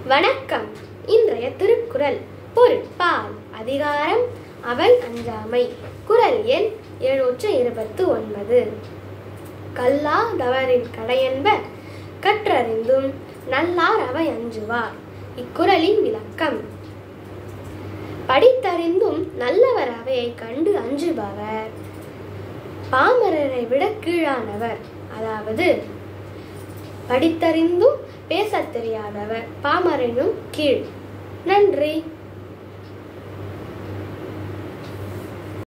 வணக்கம் இன்றைய திருக்குறள் பொருட்பால் அதிகாரம் அவல் அஞ்சாமை குறள் எண் எழுநூற்று இருபத்து ஒன்பது கல்லாதவரின் கடையென்ப கற்றறிந்தும் நல்லார் அவை அஞ்சுவார் இக்குறளின் விளக்கம் படித்தறிந்தும் நல்லவர் அவையை கண்டு அஞ்சுபவர் பாமரரை விட கீழானவர் அதாவது படித்தறிந்தும் பேசத் தெரியாதவர் பாமரனும் கீழ் நன்றி